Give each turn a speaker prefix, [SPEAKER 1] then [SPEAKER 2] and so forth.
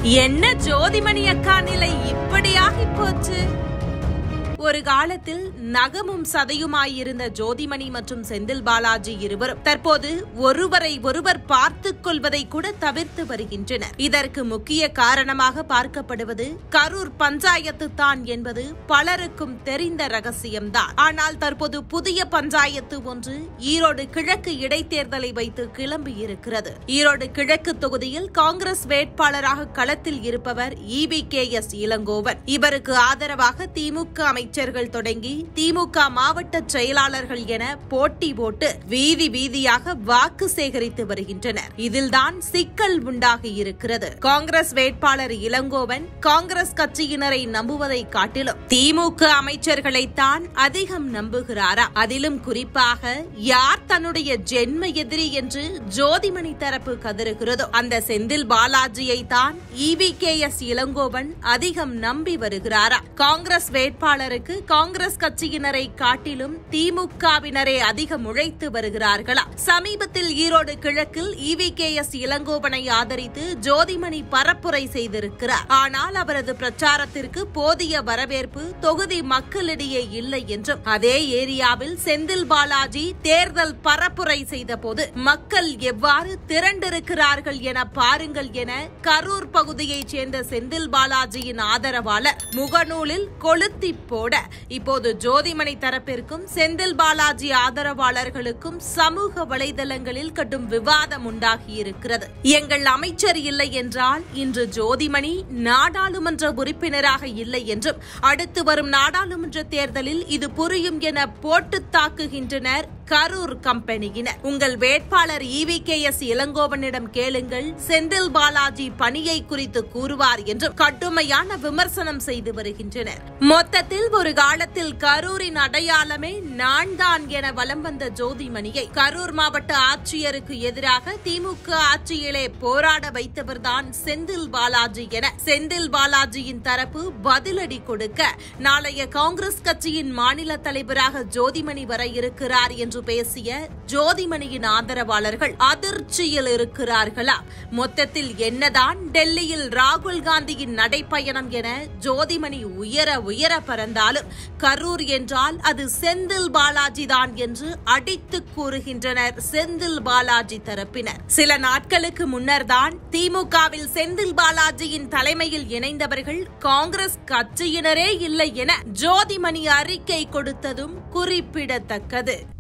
[SPEAKER 1] என்ன ஜோதிமணி அக்கா நிலை இப்படியாகி போச்சு ஒரு காலத்தில் நகமும் சதையுமாயிருந்த ஜோதிமணி மற்றும் செந்தில் பாலாஜி இருவரும் தற்போது ஒருவரை ஒருவர் பார்த்துக் கொள்வதை கூட தவிர்த்து வருகின்றனர் இதற்கு முக்கிய காரணமாக பார்க்கப்படுவது கரூர் பஞ்சாயத்து தான் என்பது பலருக்கும் தெரிந்த ரகசியம்தான் ஆனால் தற்போது புதிய பஞ்சாயத்து ஒன்று ஈரோடு கிழக்கு இடைத்தேர்தலை வைத்து கிளம்பி இருக்கிறது ஈரோடு கிழக்கு தொகுதியில் காங்கிரஸ் வேட்பாளராக களத்தில் இருப்பவர் இவி கே எஸ் இளங்கோவன் இவருக்கு ஆதரவாக திமுக அமைச்சர்கள் தொடங்கி திமுக மாவட்ட செயலாளர்கள் என போட்டி போட்டு வீதி வீதியாக வாக்கு சேகரித்து வருகின்றனர் இதில்தான் சிக்கல் உண்டாகி இருக்கிறது காங்கிரஸ் வேட்பாளர் இளங்கோவன் காங்கிரஸ் கட்சியினரை நம்புவதை காட்டிலும் திமுக அமைச்சர்களைத்தான் அதிகம் நம்புகிறாராம் அதிலும் குறிப்பாக யார் தன்னுடைய ஜென்ம எதிரி என்று ஜோதிமணி தரப்பு கதறுகிறதோ அந்த செந்தில் பாலாஜியை தான் இவி கே எஸ் இளங்கோவன் அதிகம் நம்பி வருகிறாரா காங்கிரஸ் வேட்பாளருக்கு காங்கிரஸ் கட்சியினரை காட்டிலும் திமுகவினரே அதிகம் உழைத்து வருகிறார்களா சமீபத்தில் ஈரோடு கிழக்கில் இவி கே எஸ் இளங்கோவனை ஆதரித்து ஜோதிமணி பரப்புரை செய்திருக்கிறார் ஆனால் அவரது பிரச்சாரத்திற்கு போதிய வரவேற்பு தொகுதி மக்களிடையே இல்லை என்றும் அதே ஏரியாவில் செந்தில் பாலாஜி தேர்தல் பரப்புரை செய்தபோது மக்கள் எவ்வாறு திரண்டிருக்கிறார்கள் என பாருங்கள் என கரூர் பகுதியைச் சேர்ந்த செந்தில் பாலாஜியின் ஆதரவாளர் முகநூலில் கொளுத்தி போட இப்போது ஜோதிமணி தரப்பிற்கும் செந்தில் பாலாஜி ஆதரவாளர்களுக்கும் சமூக வலைதளங்களில் கடும் விவாதம் உண்டாகியிருக்கிறது எங்கள் அமைச்சர் இல்லை என்றால் இன்று ஜோதிமணி நாடாளுமன்ற உறுப்பினராக இல்லை என்றும் அடுத்து வரும் நாடாளுமன்ற தேர்தலில் இது புரியும் என போட்டு தாக்குகின்றனர் கரூர் கம்பெனியினர் உங்கள் வேட்பாளர் இவி கே எஸ் இளங்கோவனிடம் கேளுங்கள் செந்தில் பாலாஜி பணியை குறித்து கூறுவார் என்றும் கடுமையான விமர்சனம் செய்து வருகின்றனர் மொத்தத்தில் ஒரு காலத்தில் கரூரின் அடையாளமே நான் தான் என வலம் வந்த ஜோதிமணியை கரூர் மாவட்ட ஆட்சியருக்கு எதிராக திமுக ஆட்சியிலே போராட வைத்தவர்தான் செந்தில் பாலாஜி என செந்தில் பாலாஜியின் தரப்பு பதிலடி கொடுக்க நாளைய காங்கிரஸ் கட்சியின் மாநில தலைவராக ஜோதிமணி வர இருக்கிறார் என்று பேசிய ஜோதிமணியின் ஆதரவாளர்கள் அதிர்ச்சியில் இருக்கிறார்களா மொத்தத்தில் என்னதான் டெல்லியில் ராகுல் காந்தியின் நடைப்பயணம் என ஜோதிமணி உயர உயர பறந்தாலும் கரூர் என்றால் அது செந்தில் பாலாஜி தான் என்று அடித்து கூறுகின்றனர் செந்தில் பாலாஜி தரப்பினர் சில நாட்களுக்கு முன்னர் தான் திமுகவில் செந்தில் பாலாஜியின் தலைமையில் இணைந்தவர்கள் காங்கிரஸ் கட்சியினரே இல்லை என ஜோதிமணி அறிக்கை கொடுத்ததும் குறிப்பிடத்தக்கது